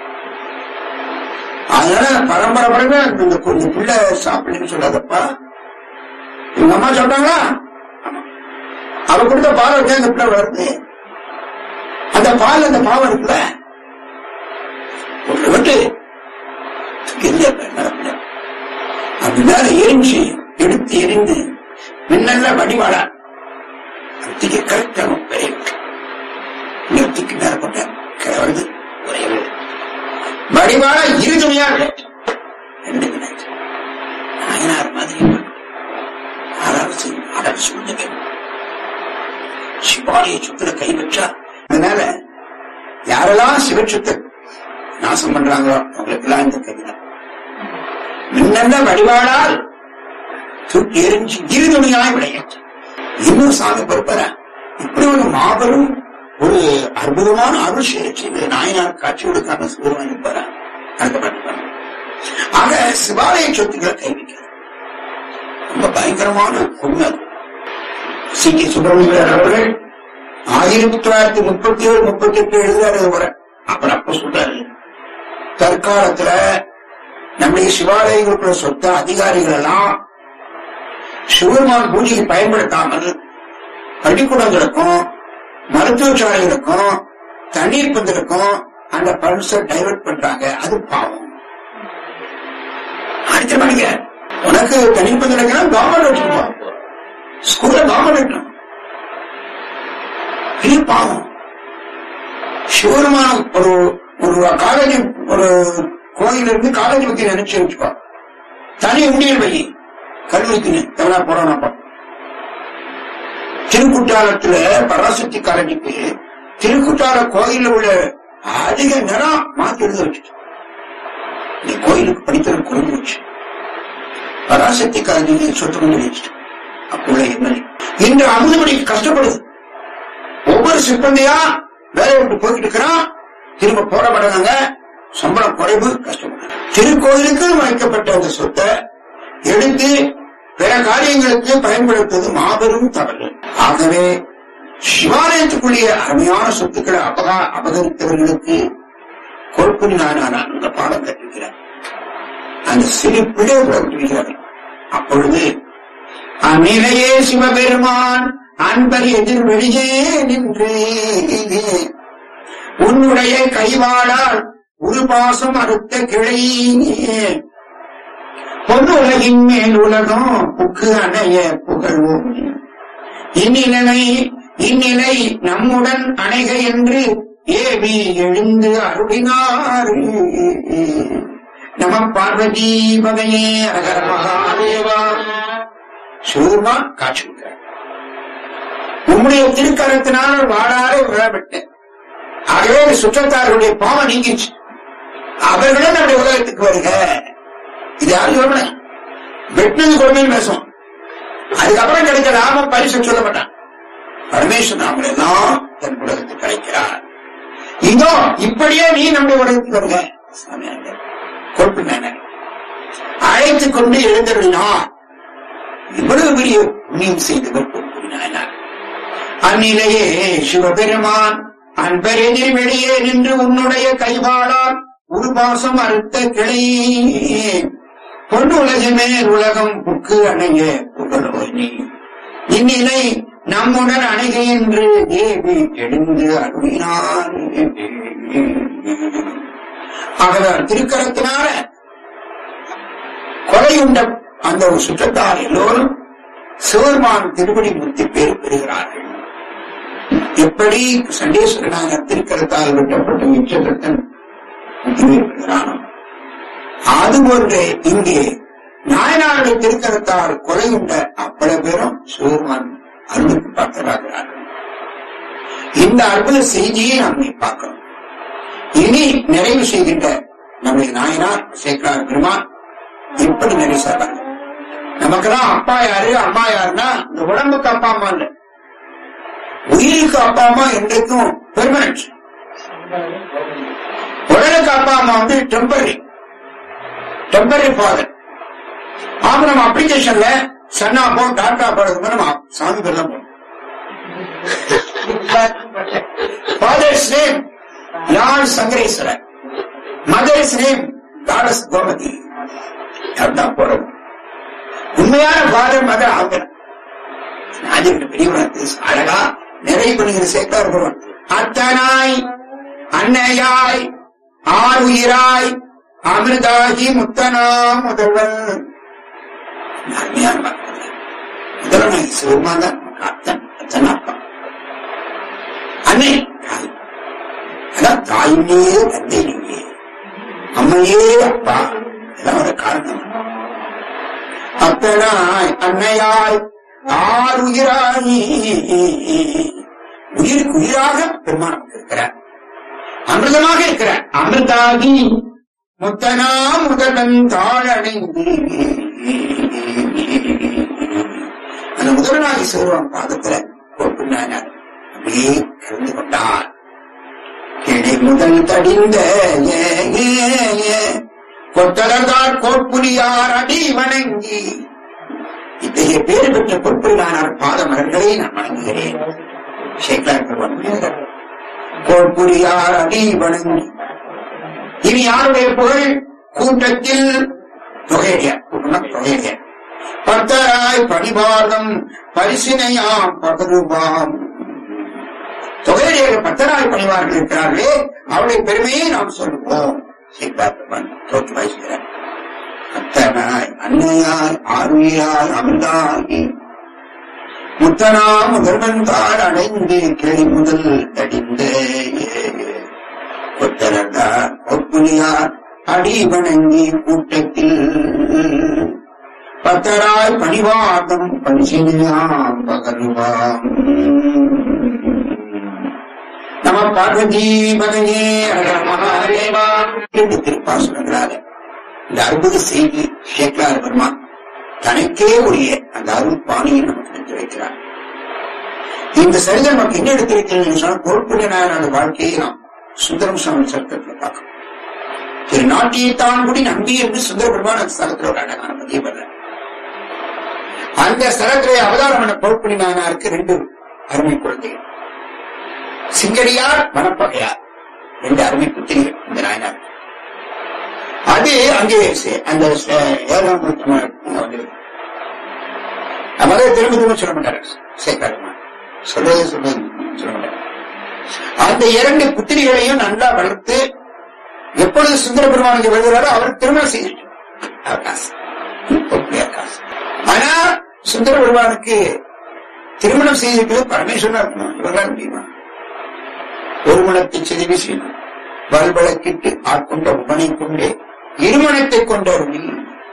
அதனால பரம்பரை பரம்பரை இந்த கு- இந்த பிள்ளை சாப்பிடலன்னு சொல்லாதப்பா இவங்க அம்மா சொல்றாங்களா ஆமா. அவ கொடுத்த பால் வச்சு அந்த பிள்ளை வளருது அந்த பால் அந்த பாவம் இருக்குல்ல ஒரு விட்டு இல்ல பிள்ளை அது மேல எரிஞ்சு எடுத்து எரிந்து மின்னல்ல வடிவாளா அத்திக்கு கரெக்டா பெரிய நிறுத்திக்கு மேல போட்ட கரை வருது ஒரே விடு. வடிவாள இரு துணியா விளையாட்டு ரெண்டு விளையாட்டு நாயனார் மாதிரி ஆறாவது அடல் சூழ்நிலை சிவாலய சுத்துல கை வச்சா அதனால யாரெல்லாம் சிவச்சுத்தை நாசம் பண்றாங்களோ அவங்களுக்கு எல்லாம் இந்த கவிதை மின்னல்ல வடிவாளால் தூக்கி எரிஞ்சு இருதுணியாய் விளையாட்டு இன்னும் சாமி பொறுப்பற இப்படி ஒரு மாபெரும் ஒரு அற்புதமான அருள் செய்து நாயனார் காட்சி கொடுக்காம சிவருமான் இருப்பாரா நடத்தப்பட்டிருப்பாங்க ஆக சிவாலய சொத்துக்களை கைவிக்கிறார் ரொம்ப பயங்கரமான உண்மை அது. சி கே சுப்பிரமணியர் அவர்கள் ஆயிரத்தி தொள்ளாயிரத்தி முப்பத்தி ஏழு முப்பத்தி எட்டு எழுதுறாரு வர அப்புறம் அப்ப சொல்றாரு தற்காலத்துல நம்முடைய சிவாலயங்களுக்குள்ள சொத்த அதிகாரிகள் எல்லாம் சிவருமான் பூஜைக்கு பயன்படுத்தாமல் பள்ளிக்கூடங்களுக்கும் மருத்துவசாலைகளுக்கும் தண்ணீர் பந்தலுக்கும் அந்த பல்ஸை டைவர்ட் பண்றாங்க அது பாவம் அடுத்த மணிங்க உனக்கு தண்ணீர் பந்தலுக்குன்னா கவர்மெண்ட் வச்சுக்கணும் ஸ்கூல்ல கவர்மெண்ட் வைக்கணும் இது பாவம் சிவருமானம் ஒரு ஒரு காலேஜ் ஒரு கோயில் இருந்து காலேஜ் பத்தி நினைச்சு வச்சுக்கோ தனி உண்டியல் வை கல்லூரிக்கு எவனா போறானா திருக்குற்றாலத்துல பராசக்தி காலேஜுக்கு திருக்குற்றால கோயில்ல உள்ள அதிக நிறம் மாத்தி எழுத வச்சுட்டு இந்த கோயிலுக்கு படித்தது குறைஞ்சு வச்சு பராசக்தி காலேஜுக்கு சொத்து கொண்டு வச்சுட்டு அப்போ எம்எல்ஏ இன்று அமுதுபடி கஷ்டப்படுது ஒவ்வொரு சிப்பந்தியா வேலை விட்டு போய்கிட்டு இருக்கிறான் திரும்ப போடப்படுறாங்க சம்பளம் குறைவு கஷ்டப்படுது திருக்கோயிலுக்கு வைக்கப்பட்ட அந்த சொத்தை எடுத்து பிற காரியங்களுக்கு பயன்படுத்துவது மாபெரும் தவறு ஆகவே சிவாலயத்துக்குரிய அருமையான சொத்துக்களை அபகா அபகரித்தவர்களுக்கு கொழுப்பு நானான அந்த பாடம் கற்பிக்கிறார் அந்த சிறு பிள்ளை புறப்படுகிறது அப்பொழுது அந்நிலையே சிவபெருமான் அன்பர் எதிர் வெளியே நின்று உன்னுடைய கைவாளால் ஒரு பாசம் அறுத்த கிளை பொது உலகின் மேல் உலகம் புக்கு அணைய புகழ்வோம் இந்நிலை இந்நிலை நம்முடன் அணைக என்று ஏவி எழுந்து அருளினார் நம பார்வதி பகையே அகர மகாதேவா சிவபெருமான் காட்சி கொடுக்கிறார் உம்முடைய திருக்கரத்தினால் வாழாறு விழப்பட்டேன் ஆகவே இந்த சுற்றத்தார்களுடைய பாவம் நீங்கிச்சு அவர்களும் நம்முடைய உலகத்துக்கு வருக இது யாரும் சொல்லணும் வெட்டினது கொடுமைன்னு பேசும் அதுக்கப்புறம் கிடைக்க ராம பரிசு சொல்ல மாட்டான் பரமேஸ்வரன் அவங்களை எல்லாம் தன் உலகத்துக்கு அழைக்கிறார் இதோ இப்படியே நீ நம்முடைய உலகத்துக்கு வருக சாமியார்கள் கொடுப்பினார் அழைத்துக் கொண்டு எழுந்தருளினார் இவ்வளவு பெரிய புண்ணியம் செய்தவர் கொடுப்பினார் அந்நிலையே சிவபெருமான் அன்பரெதிர் வெளியே நின்று உன்னுடைய கைவாளால் ஒரு பாசம் அறுத்த கிளை பொன் உலகமே உலகம் புக்கு அணைய புகழோய் நீ இந்நிலை நம்முடன் அணைக என்று தேவி எழுந்து அருளினார் ஆகவே திருக்கரத்தினால கொலையுண்ட அந்த ஒரு சுற்றத்தார் எல்லோரும் சிவருமான் திருப்படி முத்தி பேர் பெறுகிறார்கள் எப்படி சண்டேஸ்வரனாக திருக்கரத்தால் வெட்டப்பட்ட மிச்சதத்தன் பெறுகிறானோ அதுபோன்று இங்கே நாயனாருடைய திருக்கரத்தால் கொலையுண்ட அவ்வளவு பேரும் சிவருமான் அருளுக்கு பார்க்கிறார்கள் இந்த அற்புத செய்தியை நாம் பார்க்கிறோம் இனி நிறைவு செய்கின்ற நம்முடைய நாயனார் சேக்கரார் பெருமான் எப்படி நிறைவு செய்வாங்க நமக்கெல்லாம் அப்பா யாரு அம்மா யாருன்னா இந்த உடம்புக்கு அப்பா அம்மா இல்ல உயிருக்கு அப்பா அம்மா என்றைக்கும் பெர்மனன்ட் உடலுக்கு அப்பா அம்மா வந்து டெம்பரரி டெம்பரரி ஃபாதர் ஆமா நம்ம அப்ளிகேஷன்ல சன்னா போ டாட்டா போடுறது நம்ம சாமி பேர் தான் போடணும் father's name Lord Sankareswarar mother's name goddess Gomathi அதுதான் போடணும் உண்மையான ஃபாதர் மதர் அவங்க ராஜகிட்ட பெரியவனுக்கு அழகா நிறைவு பண்ணுகிற சேர்த்தா இருக்கிறோம் அத்தனாய் அன்னையாய் ஆறுயிராய் அமிர்தாகி முத்தனா முதல்வன் அருமையான வார்த்தை. முதல்வன் சிவருமான் தான் நமக்கு அத்தன் அத்தன் அப்பா அன்னை தாய் அதான் தாயுமே தந்தை நீங்க அம்மையே அப்பா இதான் ஒரு காரணம் அத்தனாய் அன்னையாய் ஆறுயிராய் உயிருக்கு உயிராக பெருமானம் இருக்கிறார் அமிர்தமாக இருக்கிறார் அமிர்தாகி முத்தனா முதல்வன் தாழடைந்து அந்த முதல்வனாகி சிறுவன் பாதத்துல கோப்பினார் அப்படியே கலந்து கொண்டார் கிடை முதல் தடிந்த ஏ, ஏ, ஏ, கொத்தலர்கார் கோட்புலியார் அடி வணங்கி இத்தகைய பேர் பெற்ற பொற்புலானார் பாதமலர்களை நான் வணங்குகிறேன் சேக்கலார் பெருமான் மீது கோட்புலியார் அடி வணங்கி இனி யாருடைய புகழ் கூட்டத்தில் தொகையடியார் கூட்டம் தொகையடியார் பத்தராய் பணிபாதம் பரிசினையாம் பகருவாம் தொகையடியார் பத்தராய் பணிவார்கள் இருக்கிறார்களே அவருடைய பெருமையை நாம் சொல்லுவோம் சேக்கலார் பெருமான் தோற்று வாய்க்கிறார் அத்தனாய் அன்னையாய் ஆர்வியாய் அமிர்தாகி முத்தனா முதல்வன் தாள் அடைந்து கிளை முதல் அடிந்த கொத்தரந்தார் பொற்புலியார் அடி வணங்கி கூட்டத்தில் பத்தராய் பணிவாதம் பரிசினியாம் பகருவாம் நம பார்வதி பகனே மகாதேவா என்று திருப்பாசனங்களாக இந்த அற்புத செய்தி சேக்கலார் பெருமான் தனக்கே உரிய அந்த அருள் பாணியை நமக்கு எடுத்து வைக்கிறார் இந்த சரிதம் நமக்கு என்ன எடுத்து வைக்கிறது சொன்னால் பொறுப்புடைய நாயனான வாழ்க்கையை நாம் சுந்தரம் சுவாமி சட்டத்தில் பார்க்கணும் திரு நாட்டியத்தான் கூடி நம்பி என்று சுந்தர பெருமான் அந்த ஸ்தலத்தில் ஒரு அழகான பதிவு பண்றார் அந்த ஸ்தலத்திலே அவதாரம் பண்ண பொறுப்புடைய நாயனாருக்கு ரெண்டு அருமை குழந்தைகள் சிங்கடியார் மணப்பகையார் ரெண்டு அருமை புத்திரிகள் இந்த நாயனார் அது அங்கே சே- அந்த சே- ஏழாம் நூற்றாண்டு வந்திருக்கு மத திரும்ப திரும்ப சொல்ல மாட்டாரு சேகரமா சொல்றது சொல்றது சொல்ல மாட்டாரு அந்த இரண்டு புத்திரிகளையும் நல்லா வளர்த்து எப்பொழுது சுந்தர பெருமானுக்கு வருகிறாரோ அவர் திருமணம் செய்துட்டு அவகாசம் அவகாசம் ஆனா சுந்தர பெருமானுக்கு திருமணம் செய்துட்டு பரமேஸ்வரனா இருக்கணும் இவர்களால் முடியுமா ஒரு மனத்தை சிதைவு செய்யணும் வல்வழக்கிட்டு ஆட்கொண்ட உமனை கொண்டே இருமணத்தை கொண்டவர்கள்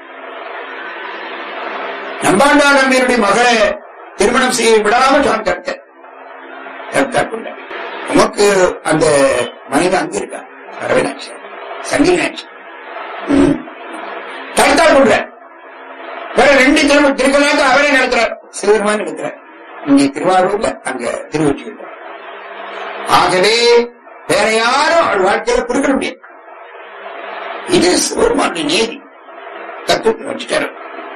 நம்பாண்டாளம்பியருடைய மகளை திருமணம் செய்ய விடாமல் தான் தடுத்த தடுத்தார் கொண்ட உமக்கு அந்த மனிதன் அங்க இருக்கா வரவேனாச்சு சங்கினாச்சு தடுத்தார் கொண்ட வேற ரெண்டு திரும்ப திருக்கலாக அவரே நடத்துறார் சிவபெருமான் நடத்துறார் இங்கே திருவாரூர்ல அங்க திருவொற்றியூர்ல ஆகவே வேற யாரும் அவள் வாழ்க்கையில கொடுக்க முடியாது இது சிவபெருமானுடைய நேதி தத்துவத்தை வச்சுட்டாரு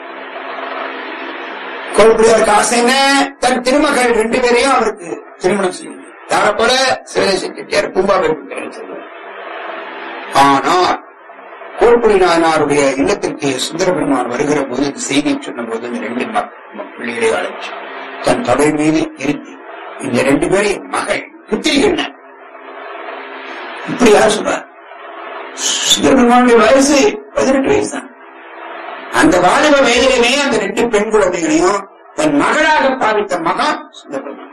கோல்புரியாருக்கு ஆசை என்ன தன் திருமகள் ரெண்டு பேரையும் அவருக்கு திருமணம் செய்யும் யார போல சிவதேச செட்டியார் பூம்பாவை சொல்லுவார் ஆனால் கோல்புரி நாயனாருடைய இல்லத்திற்கு சுந்தர பெருமான் வருகிற போது இந்த செய்தியை சொன்ன போது இந்த ரெண்டு மக்- மக்- பிள்ளைகளை அழைச்சு தன் தொடை மீது இருத்தி இந்த ரெண்டு பேரையும் மகள் புத்திரிகள் இப்படி யார் சொல்றார் சுந்தர பெருமானுடைய வயசு பதினெட்டு வயசு தான் அந்த வாலிப வயதிலுமே அந்த ரெண்டு பெண் குழந்தைகளையும் தன் மகளாக பாவித்த மகா சுந்தரபெருமான்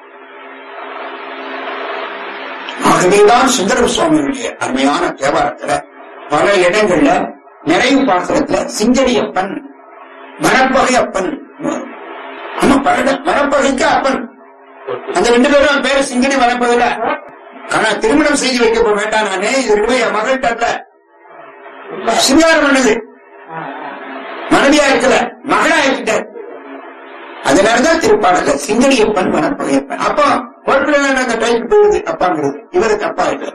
ஆகவேதான் சுந்தர சுவாமிகளுடைய அருமையான தேவாரத்துல பல இடங்கள்ல நிறைவு பாசனத்துல சிங்கடியப்பன் மரப்பகை அப்பன் ஆமா பரட மரப்பகைக்கு அப்பன் அந்த ரெண்டு பேரும் பேரு சிங்கடி மரப்பகையில ஆனா திருமணம் செய்து வைக்க போக வேண்டாம் நானே இது ரெண்டு பேரும் என் மகள்கிட்ட சிங்காரம் பண்ணுது மனைவியா இருக்கல மகளா இருக்கிட்டார் அதனாலதான் திருப்பாடல சிங்கடியப்பன் மனப்பகையப்பன் அப்போ குழப்பில அந்த டைப் போகுது அப்பாங்கிறது இவருக்கு அப்பா இருக்காரு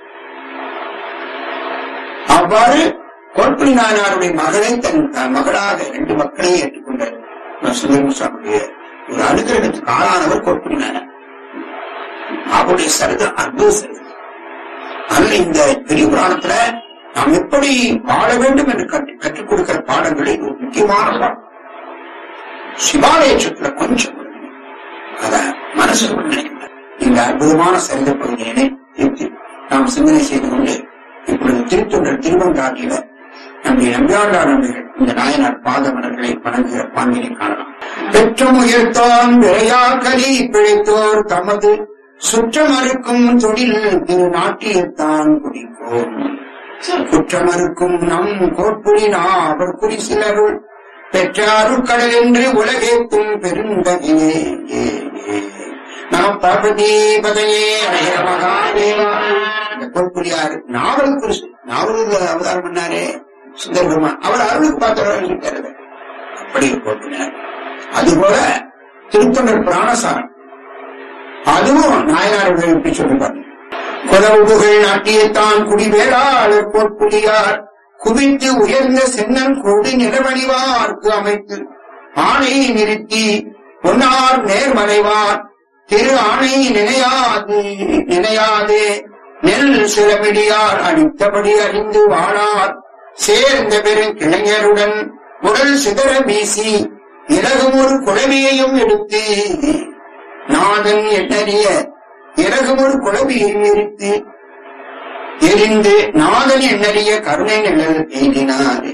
அவ்வாறு கோட்புலி நாயனாருடைய மகளை தன் தன் மகளாக ரெண்டு மக்களையும் ஏற்றுக்கொண்டார் சுந்தரம் சுவாமியுடைய ஒரு அனுகிரகத்துக்கு ஆளானவர் கோட்புலி நாயனார் அவருடைய சரிதம் அற்புத சரிதம் அதனால இந்த பெரிய புராணத்துல நாம் எப்படி வாழ வேண்டும் என்று கற்று- கற்றுக் கொடுக்கிற பாடங்களில் ஒரு முக்கியமான பாடம் சிவாலய சுற்றுல கொஞ்சம் அத மனசுக்குள் நினைக்கின்றேன் இந்த அற்புதமான சரித பகுதியினை திருத்தி நாம் சிந்தனை செய்து கொண்டு இப்பொழுது திருத்தொண்டர் திருவங்காட்டில நம்முடைய நம்பியாண்டார் நம்பிகள் இந்த நாயனார் பாதமலர்களை வணங்குகிற பாங்கினை காணலாம் பெற்றும் உயர்த்தான் விளையாக்கலி பிழைத்தோர் தமது சுற்றமறுக்கும் தொழில் திரு நாட்டியத்தான் குடிப்போம் குற்றமறுக்கும் நம் கோட்புலினா அவர் குறி சிலருள் பெற்றாருள் கடல் என்று உலகேக்கும் பெருந்தகையே நம பார்வதி பதையே அழகிற மகாதேவா இந்த கோட்புலியார் நாவல் குறிச்சு நாவல் அவதாரம் பண்ணாரே சுந்தர பெருமான் அவர் அருளுக்கு பார்த்தவர் இருக்காரு அப்படி கோட்புலியார் அதுபோல திருத்தொண்டர் பிராணசாரம் அதுவும் நாயனார்கள் எப்படி சொல்லிருப்பாங்க குலவுகள் நாட்டியத்தான் குடிவேளாளர் போர்ப்புலியார் குவித்து உயர்ந்த சென்னன் கோடி நிலவணிவார்க்கு அமைத்து ஆணை நிறுத்தி பொன்னார் நேர்மறைவார் திரு ஆணை நினையாது நினையாதே நெல் சிலமிடியார் அடித்தபடி அறிந்து வாழார் சேர்ந்த பெரும் கிளைஞருடன் உடல் சிதற வீசி இலகும் ஒரு குழவியையும் எடுத்து நாதன் எண்ணறிய இறகும் ஒரு குழவியையும் எடுத்து எரிந்து நாதன் எண்ணறிய கருணை நிழல் எய்தினார்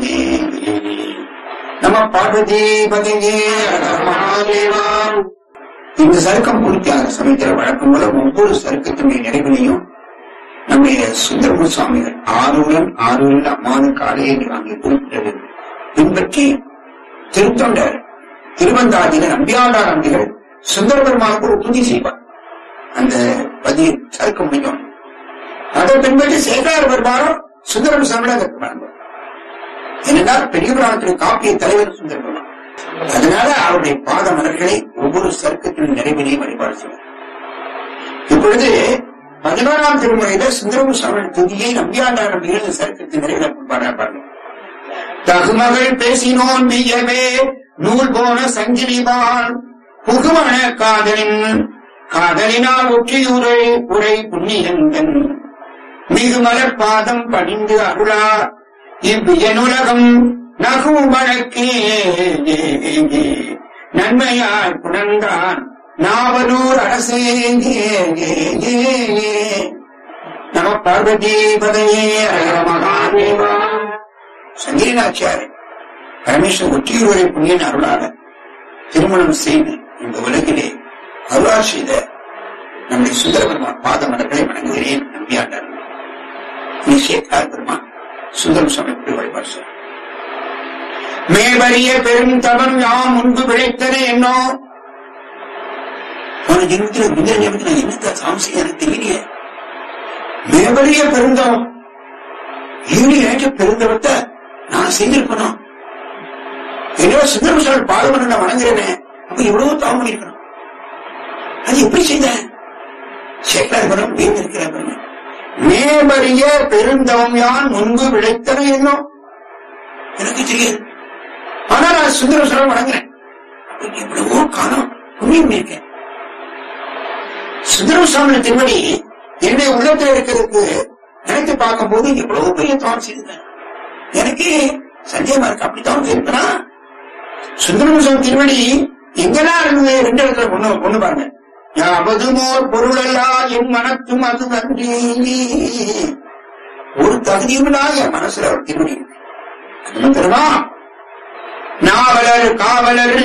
நம்ம பார்வதி பதங்கே மகாதேவா இந்த சருக்கம் பூர்த்தியாக சமைக்கிற வழக்கம் போல ஒவ்வொரு சருக்கத்தினுடைய நிறைவிலையும் நம்முடைய சுந்தரமு சுவாமிகள் ஆறுடன் ஆறுடன் அம்மானு காலை என்று அங்கே குறிப்பிட்டது பின்பற்றி திருத்தொண்டர் திருவந்தாதிகள் நம்பியாண்டார் நம்பிகள் சுந்தர பெருமானுக்கு ஒரு துதி செய்வார் அந்த பதி சறுக்க முடியும் அதை பின்பற்றி சேகர பெருமானும் சுந்தரம் சாமியில அதை வழங்குவார் ஏனென்றால் பெரிய புராணத்துடைய காப்பிய தலைவர் சுந்தர பெருமான் அதனால அவருடைய பாத மலர்களை ஒவ்வொரு சர்க்கத்தின் நிறைவினையும் வழிபாடு செய்வார் இப்பொழுது பதினாறாம் திருமுறையில சுந்தரம் சுவாமி துதியை நம்பியாண்டார் நம்பிகள் இந்த சர்க்கத்தின் நிறைவில் பாடுறாங்க தகுமகள் பேசினோன் மெய்யவே நூல் போன சங்கிலிவான் புகுமண காதலின் காதலினால் ஒற்றியுரை உரை புண்ணியந்தன் மிகு மலர் பாதம் படிந்து அருளா இவ்வியனுலகம் நகும் வழக்கே நன்மையால் புணர்ந்தான் நாவலூர் அரசே நம பார்வதி பதையே ஹர மகாதேவா சங்கீனாச்சார் பரமேஸ்வரன் ஒற்றியூரை புண்ணியன் அருளாக திருமணம் செய்து இந்த உலகிலே அருளால் செய்த நம்முடைய சுந்தரபெருமான் பாத மலர்களை வணங்குகிறேன் நம்பியாண்டார் நீ சேக்கார் பெருமான் சுந்தரம் சமைப்பு வழிபாடு செய்ய மேவரிய பெரும் தவம் யாம் முன்பு விளைத்தன என்னோ போன ஜென்மத்தில் முந்தைய ஜென்மத்தில் நான் என்னத்த சாமி செய்ய எனக்கு தெரியலையே மேவரிய பெருந்தவம் ஈடு ஏற்ற பெருந்தவத்தை நான் செய்திருக்கணும் என்னோ சுந்தரமசாமி பாதமனை நான் வணங்குறேனே அப்ப இவ்வளவு தவம் பண்ணிருக்கணும் அது எப்படி செய்தேன் சேகரபுரம் வீண் இருக்கிற மேபரிய பெருந்தவம் யான் முன்பு விளைத்தன என்னோ எனக்கு தெரியாது ஆனா நான் சுந்தரமசாமி வணங்குறேன் அப்ப எவ்வளவோ காலம் புண்ணியம் இருக்கேன் சுந்தரமசாமி திருமணி என்னுடைய உள்ளத்துல இருக்கிறதுக்கு நினைத்து பார்க்கும்போது எவ்வளவு பெரிய தவம் செய்தேன் எனக்கு சந்தேகமா இருக்கு அப்படித்தான் இருக்கனா சுந்தரமசாமி திருமணி எங்கெல்லாம் இருந்தது ரெண்டு இடத்துல பொண்ணு பொண்ணு பாருங்க யாவதுமோர் பொருளல்லா என் மனத்தும் அது நன்றி ஒரு தகுதியுமில்லா என் மனசுல ஒரு திருமணி இருக்கு அது என்ன தெரியுமா நாவலர் காவலர்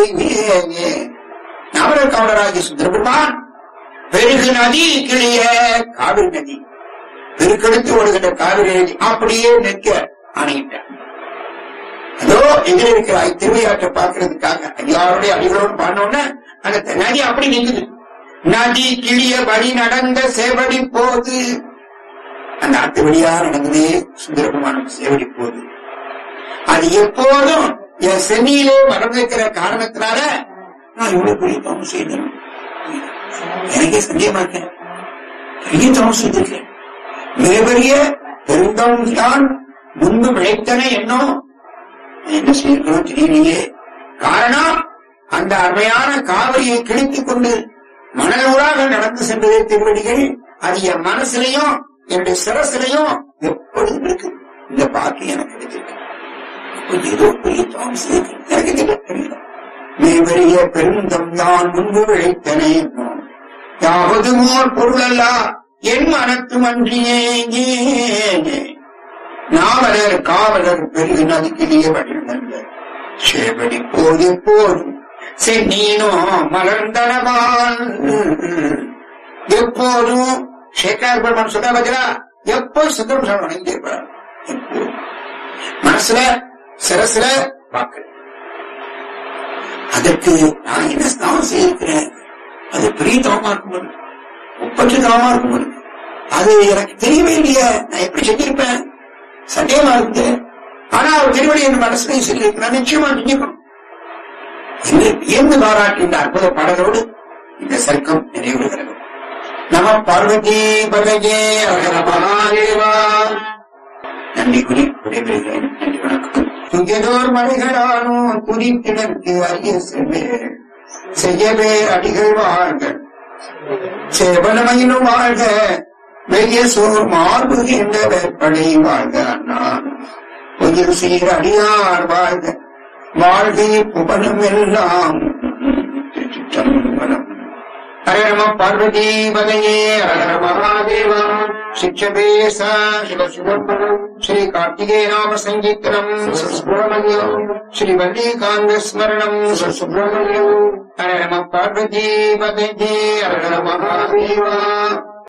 நாவலர் காவலராகிய சுந்தரபெருமான் பெருகு நதி கிளிய காவிரி நதி பெருக்கெடுத்து ஓடுகின்ற காவிரி நதி அப்படியே நிற்க ஆணையிட்டார் அதோ எங்க இருக்கிற திருவையாற்றை பார்க்கறதுக்காக ஐயாருடைய அடிகளோடு பாடினோன்னு அந்த நதி அப்படி நிக்குது நதி கிளிய வழி நடந்த சேவடி போது அந்த ஆத்து வழியா நடந்ததே சுந்தரபெருமானுக்கு சேவடி போகுது அது எப்போதும் என் சென்னியிலே மறந்திருக்கிற காரணத்தினால நான் இவ்வளவு பெரிய தவம் செய்தேன் எனக்கே சந்தேகமா இருக்கேன் பெரிய தவம் செய்திருக்கேன் மிகப்பெரிய பெருந்தவம் தான் முன்பு விளைத்தன என்னோ என்ன செய்யணும் தெரியலையே காரணம் அந்த அருமையான காவிரியை கிழித்துக் கொண்டு மணலூராக நடந்து சென்றதே திருவடிகள் அது என் மனசுலையும் என்னுடைய சிரசிலையும் எப்பொழுதும் இருக்கு இந்த பாக்கி எனக்கு கிடைச்சிருக்கு அப்ப ஏதோ பெரிய தாமஸ் இருக்கு எனக்கு இது தெரியல மேவரிய பெருந்தம் தான் முன்பு விளைத்தனே யாவது மோர் பொருளல்ல என் மனத்தும் அன்றியே நாவலர் காவலர் பெரிய நதிக்கிலேயே வழிநல்ல சேவடி போது போதும் சென்னீனோ மலர்ந்தனவான் எப்போதும் சேகர் பெருமான் சொன்ன பதிலா எப்போ சுந்தரம் சாமி வணங்கி இருப்பார் மனசுல சிரசுல வாக்கு அதற்கு நான் என்ன ஸ்நானம் செய்திருக்கிறேன் அது பெரிய தவமா இருக்கும் ஒப்பற்ற தவமா இருக்கும் அது எனக்கு தெரியவே இல்லையே நான் எப்படி செஞ்சிருப்பேன் சந்தேகமா இருக்குது ஆனா அவர் திருவடி என் மனசுலையும் சொல்லியிருக்கு நான் நிச்சயமா செஞ்சுக்கணும் என்று வியந்து பாராட்டின்ற அற்புத பாடலோடு இந்த சர்க்கம் நிறைவுறுகிறது நம பார்வதி பகஜே அழக மகாதேவா நன்றி குறி விடைபெறுகிறேன் நன்றி வணக்கம் துயதோர் மலைகளானோ குறிப்பிடற்கு அரிய செல்வே செய்யவே அடிகள் வாழ்க சேவனமையிலும் வாழ்க வெய்ய சோர் மார்பு என்ற வேற்படை வாழ்க அண்ணான் உயிர் சீர் அடியார் வாழ்க வாழ்கை புவனம் எல்லாம் திருச்சிற்றம்பலம் ஹரே நம பார்வதி பதையே ஹர மகாதேவா சிக்ஷபேச சிவ சுப்பிரமணியம் ஸ்ரீ கார்த்திகே நாம சங்கீர்த்தனம் சுப்பிரமணியம் ஸ்ரீ வல்லிகாந்த ஸ்மரணம் சுப்பிரமணியம் ஹர நம பார்வதி பதையே ஹர மகாதேவா